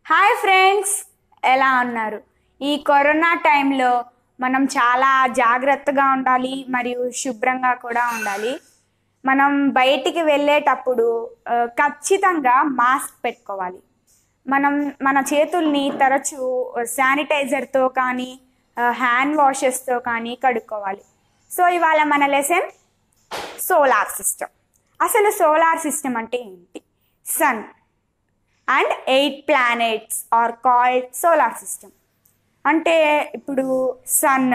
hi friends ఎలా ఉన్నారు ఈ కరోనా టైంలో మనం చాలా జాగ్రత్తగా ఉండాలి మరియు శుభ్రంగా కూడా ఉండాలి మనం బయటికి వెళ్ళేటప్పుడు ఆ, ఖచ్చితంగా మాస్క్ పెట్టుకోవాలి మనం మన చేతుల్ని తరచూ శానిటైజర్తో కానీ హ్యాండ్ వాషెస్తో కానీ కడుక్కోవాలి సో ఇవాళ మన లెసన్ సోలార్ సిస్టమ్ అసలు సోలార్ సిస్టమ్ అంటే ఏంటి sun and eight planets are called solar system అంటే ఇప్పుడు sun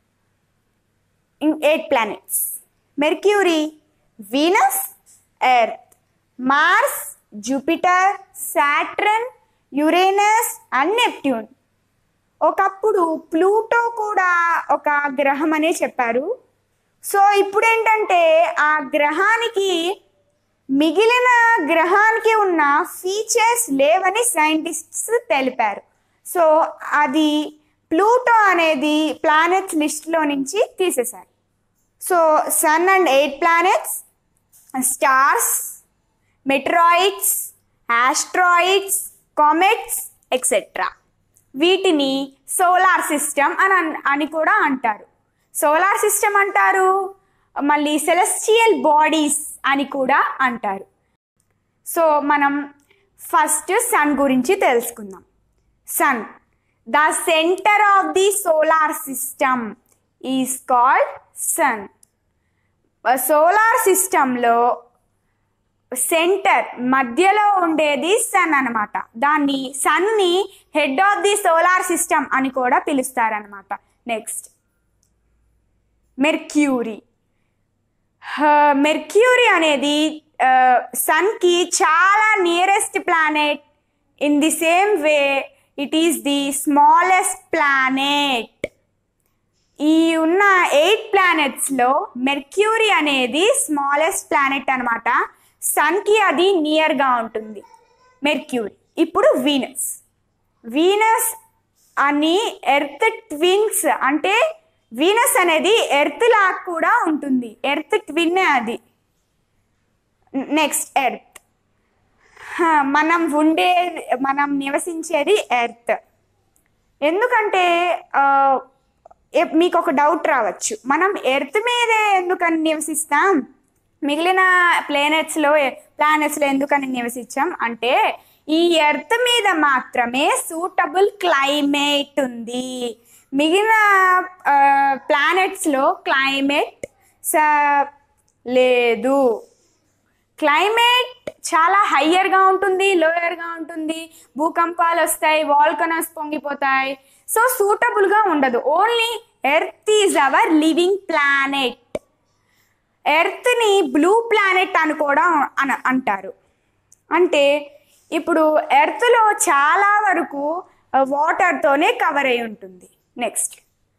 eight planets Mercury Venus Earth Mars Jupiter Saturn Uranus and Neptune ఒకప్పుడు ప్లూటో కూడా ఒక గ్రహం అనే చెప్పారు సో ఇప్పుడు ఏంటంటే ఆ గ్రహానికి మిగిలిన గ్రహానికి ఉన్న ఫీచర్స్ లేవని సైంటిస్ట్స్ తెలిపారు సో అది ప్లూటో అనేది ప్లానెట్స్ లిస్ట్లో నుంచి తీసేశారు so sun and eight planets stars meteoroids asteroids comets etcetera వీటిని సోలార్ సిస్టమ్ అని అన్- అని కూడా అంటారు సోలార్ సిస్టమ్ అంటారు మళ్ళీ సెలెస్టియల్ బాడీస్ అని కూడా అంటారు సో మనం ఫస్ట్ సన్ గురించి తెలుసుకుందాం sun the centre of the solar system is called sun solar సిస్టంలో సెంటర్ మధ్యలో ఉండేది సన్ అన్నమాట దాన్ని సన్ని head of the solar system అని కూడా పిలుస్తారనమాట నెక్స్ట్ మెర్క్యూరీ మెర్క్యూరీ అనేది సన్కి చాలా nearest planet in the same way it is the smallest planet ఈ ఉన్న ఎయిట్ ప్లానెట్స్లో మెర్క్యూరీ అనేది స్మాలెస్ట్ ప్లానెట్ అనమాట సన్కి అది నియర్గా ఉంటుంది మెర్క్యూరీ ఇప్పుడు వీనస్ వీనస్ అని ఎర్త్ ట్విన్స్ అంటే వీనస్ అనేది ఎర్త్ లాగా కూడా ఉంటుంది ఎర్త్ ట్విన్నే అది నెక్స్ట్ ఎర్త్ మనం ఉండే మనం నివసించేది ఎర్త్ ఎందుకంటే ఆ, ఎ- మీకు ఒక డౌట్ రావచ్చు మనం ఎర్త్ మీదే ఎందుకని నివసిస్తాం మిగిలిన ప్లానెట్స్లో ప్లానెట్స్లో ఎందుకని నివసించాం అంటే ఈ ఎర్త్ మీద మాత్రమే సూటబుల్ క్లైమేట్ ఉంది మిగిలిన ప్లానెట్స్లో క్లైమేట్ స లేదు క్లైమేట్ చాలా హయ్యర్గా ఉంటుంది లోయర్గా ఉంటుంది భూకంపాలు వస్తాయి వాల్కనస్ పొంగిపోతాయి సో సూటబుల్గా ఉండదు only Earth is our living planet ఎర్త్ని బ్లూ ప్లానెట్ అని కూడా అన అంటారు అంటే ఇప్పుడు ఎర్త్లో చాలా వరకు వాటర్తోనే కవర్ అయి ఉంటుంది next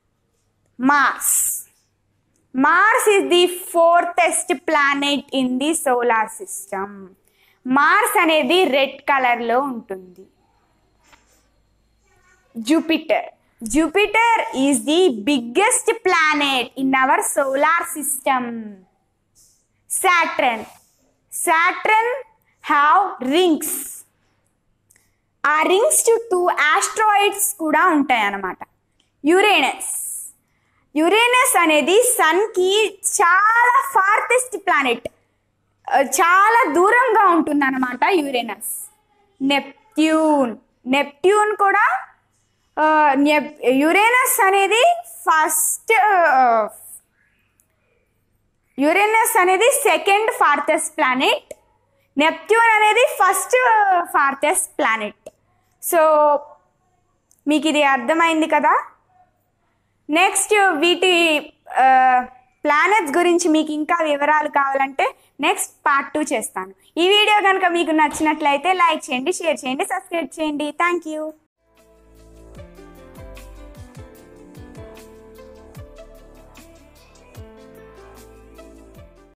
Mars Mars is the fourth planet in the solar system Mars అనేది రెడ్ కలర్లో ఉంటుంది Jupiter Jupiter is the biggest planet in our solar system Saturn Saturn have rings ఆ రింగ్స్ చుట్టూ ఆస్ట్రాయిడ్స్ కూడా ఉంటాయి అన్నమాట యురేనస్ యురేనస్ అనేది సన్కి చాలా ఫార్తెస్ట్ ప్లానెట్ చాలా దూరంగా ఉంటుంది అనమాట యురేనస్ నెప్ట్యూన్ నెప్ట్యూన్ కూడా ఆ, నెప్- యురేనస్ అనేది ఫస్ట్ యురేనస్ అనేది సెకండ్ ఫార్తెస్ట్ ప్లానెట్ నెప్ట్యూన్ అనేది ఫస్ట్ ఫార్తెస్ట్ ప్లానెట్ సో మీకు ఇది అర్థమైంది కదా నెక్స్ట్ వీటి ప్లానెట్స్ గురించి మీకు ఇంకా వివరాలు కావాలంటే నెక్స్ట్ పార్ట్ టూ చేస్తాను ఈ వీడియో కనుక మీకు నచ్చినట్లయితే లైక్ చేయండి షేర్ చేయండి సబ్స్క్రైబ్ చేయండి థ్యాంక్ యూ